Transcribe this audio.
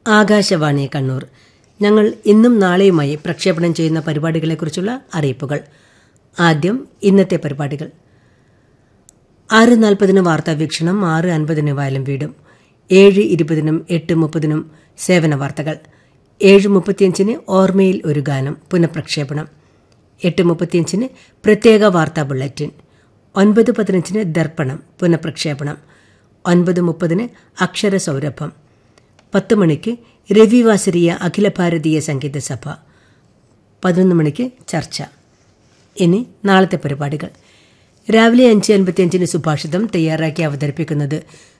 ആകാശവാണി കണ്ണൂർ ഞങ്ങൾ ഇന്നും നാളെയുമായി പ്രക്ഷേപണം ചെയ്യുന്ന പരിപാടികളെക്കുറിച്ചുള്ള അറിയിപ്പുകൾ ആദ്യം ഇന്നത്തെ പരിപാടികൾ ആറ് നാൽപ്പതിന് വാർത്താ വീക്ഷണം ആറ് അൻപതിന് വയലും വീടും ഏഴ് ഇരുപതിനും എട്ട് മുപ്പതിനും സേവന വാർത്തകൾ ഏഴ് മുപ്പത്തിയഞ്ചിന് ഓർമ്മയിൽ ഒരു ഗാനം പുനഃപ്രക്ഷേപണം എട്ട് മുപ്പത്തിയഞ്ചിന് പ്രത്യേക വാർത്താ ബുള്ളറ്റിൻ ഒൻപത് പതിനഞ്ചിന് ദർപ്പണം പുനഃപ്രക്ഷേപണം ഒൻപത് മുപ്പതിന് അക്ഷരസൗരഭം പത്ത് മണിക്ക് രവിവാസരീയ അഖില ഭാരതീയ സംഗീത സഭ പതിനൊന്ന് മണിക്ക് ചർച്ച ഇനി നാളത്തെ പരിപാടികൾ രാവിലെ അഞ്ച് അൻപത്തിയഞ്ചിന് സുഭാഷിതം തയ്യാറാക്കി അവതരിപ്പിക്കുന്നത്